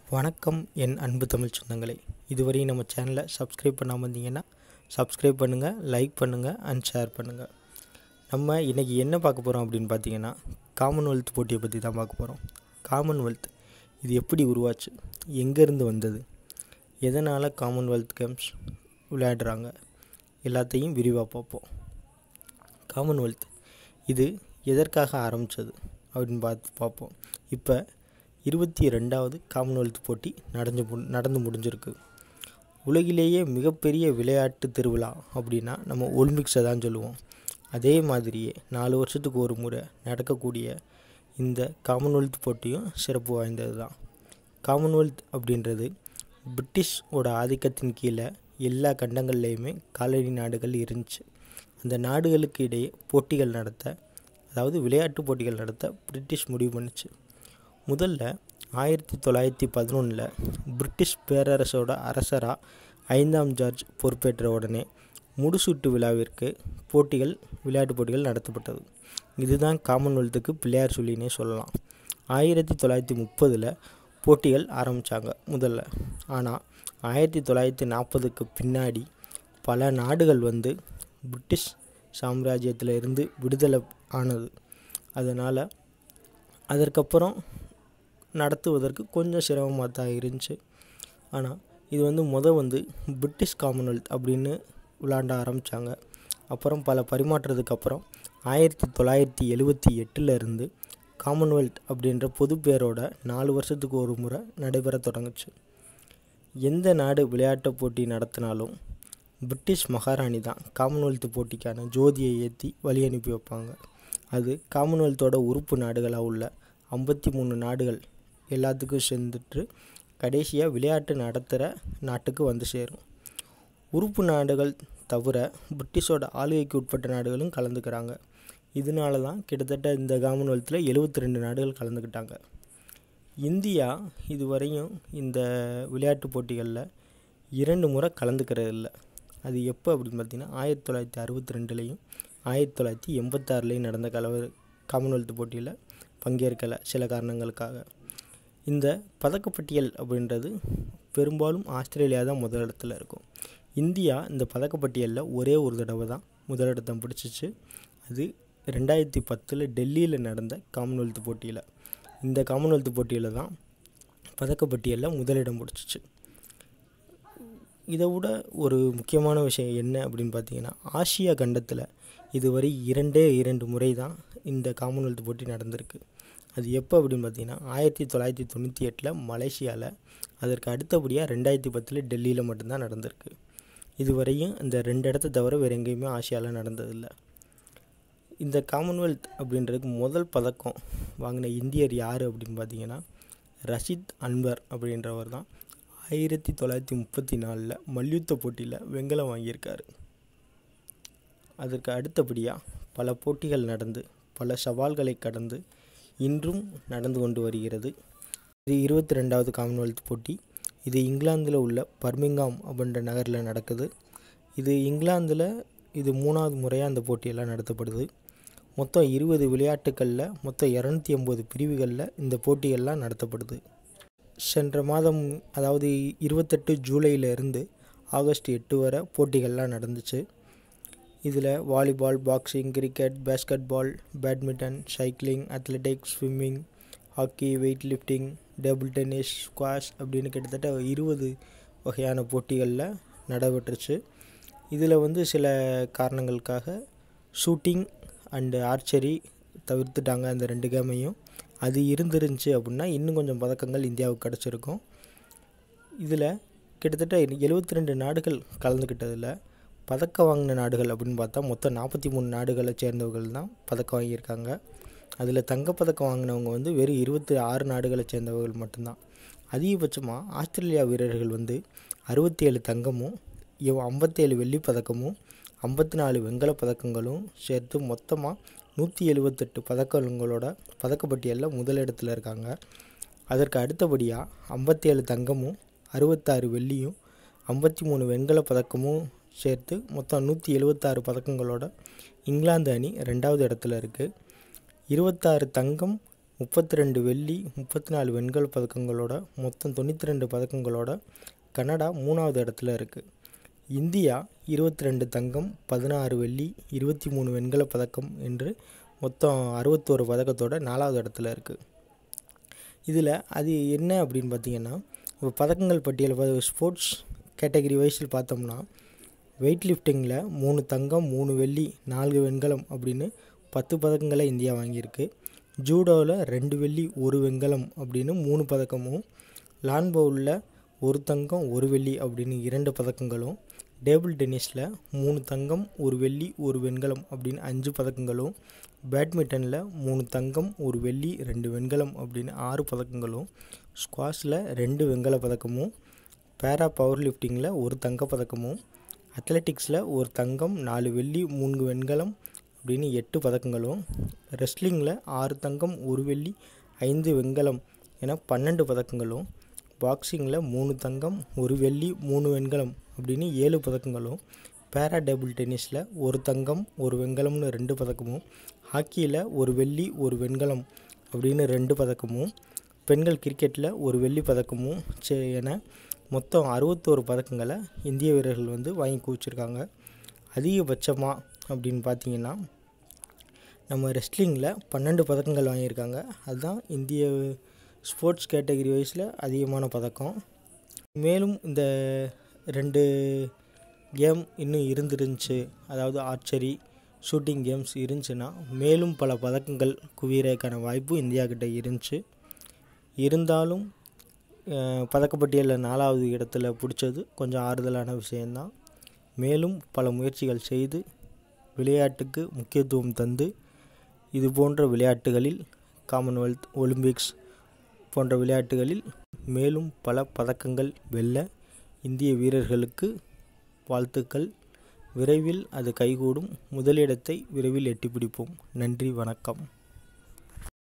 வணக்கம் என் அன்பு தமிழ் சொந்தங்களே இதுவரை நம்ம சேனலை சப்ஸ்கிரைப் பண்ணாமல் இருந்தீங்கன்னா சப்ஸ்கிரைப் பண்ணுங்கள் லைக் பண்ணுங்கள் அண்ட் ஷேர் பண்ணுங்கள் நம்ம இன்றைக்கி என்ன பார்க்க போகிறோம் அப்படின்னு பார்த்தீங்கன்னா காமன்வெல்த் போட்டியை பற்றி தான் பார்க்க போகிறோம் காமன்வெல்த் இது எப்படி உருவாச்சு எங்கேருந்து வந்தது எதனால் காமன்வெல்த் கேம்ஸ் விளையாடுறாங்க எல்லாத்தையும் விரிவாக பார்ப்போம் காமன்வெல்த் இது எதற்காக ஆரம்பித்தது அப்படின்னு பார்த்து பார்ப்போம் இப்போ இருபத்தி ரெண்டாவது காமன்வெல்த் போட்டி நடந்து மு நடந்து முடிஞ்சிருக்கு உலகிலேயே மிகப்பெரிய விளையாட்டு திருவிழா அப்படின்னா நம்ம ஒலிம்பிக்ஸை தான் சொல்லுவோம் அதே மாதிரியே நாலு வருஷத்துக்கு ஒரு முறை நடக்கக்கூடிய இந்த காமன்வெல்த் போட்டியும் சிறப்பு வாய்ந்தது தான் காமன்வெல்த் அப்படின்றது பிரிட்டிஷோட ஆதிக்கத்தின் கீழே எல்லா கண்டங்கள்லேயுமே காலனி நாடுகள் இருந்துச்சு அந்த நாடுகளுக்கு இடையே போட்டிகள் நடத்த அதாவது விளையாட்டு போட்டிகள் நடத்த பிரிட்டிஷ் முடிவு பண்ணுச்சு முதல்ல ஆயிரத்தி தொள்ளாயிரத்தி பதினொன்றில் பிரிட்டிஷ் பேரரசோட அரசராக ஐந்தாம் ஜார்ஜ் பொறுப்பேற்ற உடனே முடிசூட்டு விழாவிற்கு போட்டிகள் விளையாட்டு போட்டிகள் நடத்தப்பட்டது இதுதான் காமன்வெல்த்துக்கு பிள்ளையார் சொல்லினே சொல்லலாம் ஆயிரத்தி தொள்ளாயிரத்தி முப்பதில் போட்டிகள் ஆரம்பித்தாங்க முதல்ல ஆனால் ஆயிரத்தி தொள்ளாயிரத்தி நாற்பதுக்கு பின்னாடி பல நாடுகள் வந்து பிரிட்டிஷ் சாம்ராஜ்யத்தில் இருந்து விடுதலை ஆனது அதனால் அதற்கப்புறம் நடத்துவதற்கு கொஞ்சம் சிரமமாக தான் இருந்துச்சு ஆனால் இது வந்து முத வந்து பிரிட்டிஷ் காமன்வெல்த் அப்படின்னு விளாண்ட ஆரம்பித்தாங்க அப்புறம் பல பரிமாற்றத்துக்கு அப்புறம் ஆயிரத்தி தொள்ளாயிரத்தி எழுவத்தி எட்டில் இருந்து காமன்வெல்த் அப்படின்ற பொது பேரோட நாலு வருஷத்துக்கு ஒரு முறை நடைபெற தொடங்குச்சு எந்த நாடு விளையாட்டு போட்டி நடத்தினாலும் பிரிட்டிஷ் மகாராணி தான் காமன்வெல்த் போட்டிக்கான ஜோதியை ஏற்றி வழி அனுப்பி வைப்பாங்க அது காமன்வெல்த்தோட உறுப்பு நாடுகளாக உள்ள ஐம்பத்தி மூணு நாடுகள் எல்லாத்துக்கும் சேர்ந்துட்டு கடைசியாக விளையாட்டு நடத்துகிற நாட்டுக்கு வந்து சேரும் உறுப்பு நாடுகள் தவிர பிரிட்டிஷோட ஆளுகைக்கு உட்பட்ட நாடுகளும் கலந்துக்கிறாங்க இதனால தான் கிட்டத்தட்ட இந்த காமன்வெல்த்தில் எழுபத்தி ரெண்டு நாடுகள் கலந்துக்கிட்டாங்க இந்தியா இதுவரையும் இந்த விளையாட்டு போட்டிகளில் இரண்டு முறை கலந்துக்கிறது இல்லை அது எப்போ அப்படின்னு பார்த்தீங்கன்னா ஆயிரத்தி தொள்ளாயிரத்தி அறுபத்தி ரெண்டுலேயும் ஆயிரத்தி தொள்ளாயிரத்தி எண்பத்தாறுலேயும் நடந்த கலவ காமன்வெல்த் போட்டியில் பங்கேற்கலை சில காரணங்களுக்காக இந்த பதக்கப்பட்டியல் அப்படின்றது பெரும்பாலும் ஆஸ்திரேலியா தான் முதலிடத்தில் இருக்கும் இந்தியா இந்த பதக்கப்பட்டியலில் ஒரே ஒரு தடவை தான் முதலிடத்தம் பிடிச்சிச்சு அது ரெண்டாயிரத்தி பத்தில் டெல்லியில் நடந்த காமன்வெல்த் போட்டியில் இந்த காமன்வெல்த் போட்டியில் தான் பதக்கப்பட்டியலில் முதலிடம் பிடிச்சிச்சு இதை விட ஒரு முக்கியமான விஷயம் என்ன அப்படின்னு பார்த்தீங்கன்னா ஆசியா கண்டத்தில் இதுவரை இரண்டே இரண்டு முறை தான் இந்த காமன்வெல்த் போட்டி நடந்திருக்கு அது எப்போ அப்படின்னு பார்த்தீங்கன்னா ஆயிரத்தி தொள்ளாயிரத்தி தொண்ணூற்றி எட்டில் மலேசியாவில் அதற்கு அடுத்தபடியாக ரெண்டாயிரத்தி பத்தில் டெல்லியில் மட்டும்தான் நடந்திருக்கு இதுவரையும் இந்த ரெண்டு இடத்த தவிர வேறு எங்கேயுமே ஆசியாவில் நடந்ததில்லை இந்த காமன்வெல்த் அப்படின்றதுக்கு முதல் பதக்கம் வாங்கின இந்தியர் யார் அப்படின்னு பார்த்தீங்கன்னா ரஷித் அன்வர் அப்படின்றவர் தான் ஆயிரத்தி தொள்ளாயிரத்தி முப்பத்தி நாலில் மல்யுத்த போட்டியில் வெங்கலம் வாங்கியிருக்காரு அதற்கு அடுத்தபடியாக பல போட்டிகள் நடந்து பல சவால்களை கடந்து இன்றும் நடந்து கொண்டு வருகிறது இது இருபத்தி ரெண்டாவது காமன்வெல்த் போட்டி இது இங்கிலாந்தில் உள்ள பர்மிங்காம் அப்படின்ற நகரில் நடக்குது இது இங்கிலாந்தில் இது மூணாவது முறையாக அந்த போட்டியெல்லாம் நடத்தப்படுது மொத்தம் இருபது விளையாட்டுகளில் மொத்தம் இரநூத்தி ஐம்பது பிரிவுகளில் இந்த போட்டிகள்லாம் நடத்தப்படுது சென்ற மாதம் அதாவது இருபத்தெட்டு ஜூலையிலிருந்து ஆகஸ்ட் எட்டு வரை போட்டிகள்லாம் நடந்துச்சு இதில் volleyball boxing cricket basketball badminton cycling athletics swimming hockey weight lifting table tennis squash அப்படின்னு கிட்டத்தட்ட இருபது வகையான போட்டிகளில் நடைபெற்றுச்சு இதில் வந்து சில காரணங்களுக்காக ஷூட்டிங் அண்டு ஆர்ச்சரி தவிர்த்துட்டாங்க அந்த ரெண்டு கேமையும் அது இருந்துருந்துச்சு அப்படின்னா இன்னும் கொஞ்சம் பதக்கங்கள் இந்தியாவுக்கு கிடச்சிருக்கும் இதில் கிட்டத்தட்ட எழுபத்தி ரெண்டு நாடுகள் கலந்துக்கிட்டதில் பதக்கம் வாங்கின நாடுகள் அப்படின்னு பார்த்தா மொத்தம் நாற்பத்தி மூணு நாடுகளை சேர்ந்தவர்கள் தான் பதக்கம் வாங்கியிருக்காங்க அதில் தங்கப்பதக்கம் வாங்கினவங்க வந்து வெறும் இருபத்தி ஆறு நாடுகளை சேர்ந்தவர்கள் மட்டும்தான் அதிகபட்சமாக ஆஸ்திரேலியா வீரர்கள் வந்து அறுபத்தி ஏழு தங்கமும் ஐம்பத்தேழு வெள்ளி பதக்கமும் ஐம்பத்தி நாலு வெண்கல பதக்கங்களும் சேர்த்து மொத்தமாக நூற்றி எழுபத்தெட்டு பதக்கங்களோட பதக்கப்பட்டியலில் முதலிடத்தில் இருக்காங்க அதற்கு அடுத்தபடியாக ஐம்பத்தேழு தங்கமும் அறுபத்தாறு வெள்ளியும் ஐம்பத்தி மூணு வெண்கல பதக்கமும் சேர்த்து மொத்தம் நூற்றி எழுபத்தாறு பதக்கங்களோட இங்கிலாந்து அணி ரெண்டாவது இடத்துல இருக்குது இருபத்தாறு தங்கம் முப்பத்தி ரெண்டு வெள்ளி முப்பத்தி நாலு வெண்கல பதக்கங்களோட மொத்தம் தொண்ணூற்றி ரெண்டு பதக்கங்களோட கனடா மூணாவது இடத்துல இருக்குது இந்தியா இருபத்தி ரெண்டு தங்கம் பதினாறு வெள்ளி இருபத்தி மூணு வெண்கல பதக்கம் என்று மொத்தம் அறுபத்தோரு பதக்கத்தோட நாலாவது இடத்துல இருக்குது இதில் அது என்ன அப்படின்னு பார்த்தீங்கன்னா இப்போ பதக்கங்கள் பட்டியல் ஸ்போர்ட்ஸ் கேட்டகரி வைஸில் பார்த்தோம்னா வெயிட் லிஃப்டிங்கில் மூணு தங்கம் மூணு வெள்ளி நான்கு வெண்கலம் அப்படின்னு பத்து பதக்கங்களை இந்தியா வாங்கியிருக்கு ஜூடோவில் ரெண்டு வெள்ளி ஒரு வெண்கலம் அப்படின்னு மூணு பதக்கமும் லான் பவுலில் ஒரு தங்கம் ஒரு வெள்ளி அப்படின்னு இரண்டு பதக்கங்களும் டேபிள் டென்னிஸில் மூணு தங்கம் ஒரு வெள்ளி ஒரு வெண்கலம் அப்படின்னு அஞ்சு பதக்கங்களும் பேட்மிண்டனில் மூணு தங்கம் ஒரு வெள்ளி ரெண்டு வெண்கலம் அப்படின்னு ஆறு பதக்கங்களும் ஸ்குவாஷில் ரெண்டு வெண்கல பதக்கமும் பேரா பவர் லிஃப்டிங்கில் ஒரு தங்க பதக்கமும் அத்லெட்டிக்ஸில் ஒரு தங்கம் நாலு வெள்ளி மூணு வெண்கலம் அப்படின்னு எட்டு பதக்கங்களும் ரெஸ்லிங்கில் ஆறு தங்கம் ஒரு வெள்ளி ஐந்து வெண்கலம் என பன்னெண்டு பதக்கங்களும் பாக்ஸிங்கில் மூணு தங்கம் ஒரு வெள்ளி மூணு வெண்கலம் அப்படின்னு ஏழு பதக்கங்களும் பேரா டேபிள் டென்னிஸில் ஒரு தங்கம் ஒரு வெண்கலம்னு ரெண்டு பதக்கமும் ஹாக்கியில் ஒரு வெள்ளி ஒரு வெண்கலம் அப்படின்னு ரெண்டு பதக்கமும் பெண்கள் கிரிக்கெட்டில் ஒரு வெள்ளி பதக்கமும் சே என மொத்தம் அறுபத்தோரு பதக்கங்களை இந்திய வீரர்கள் வந்து வாங்கி குவிச்சிருக்காங்க அதிகபட்சமாக அப்படின்னு பார்த்தீங்கன்னா நம்ம ரெஸ்லிங்கில் பன்னெண்டு பதக்கங்கள் வாங்கியிருக்காங்க அதுதான் இந்திய ஸ்போர்ட்ஸ் கேட்டகரி வைஸில் அதிகமான பதக்கம் மேலும் இந்த ரெண்டு கேம் இன்னும் இருந்துருந்துச்சு அதாவது ஆர்ச்சரி ஷூட்டிங் கேம்ஸ் இருந்துச்சுன்னா மேலும் பல பதக்கங்கள் குவியறதுக்கான வாய்ப்பு இந்தியா கிட்ட இருந்துச்சு இருந்தாலும் பதக்கப்பட்டியலில் நாலாவது இடத்துல பிடிச்சது கொஞ்சம் ஆறுதலான விஷயந்தான் மேலும் பல முயற்சிகள் செய்து விளையாட்டுக்கு முக்கியத்துவம் தந்து இது போன்ற விளையாட்டுகளில் காமன்வெல்த் ஒலிம்பிக்ஸ் போன்ற விளையாட்டுகளில் மேலும் பல பதக்கங்கள் வெல்ல இந்திய வீரர்களுக்கு வாழ்த்துக்கள் விரைவில் அது கைகூடும் முதலிடத்தை விரைவில் எட்டிப்பிடிப்போம் நன்றி வணக்கம்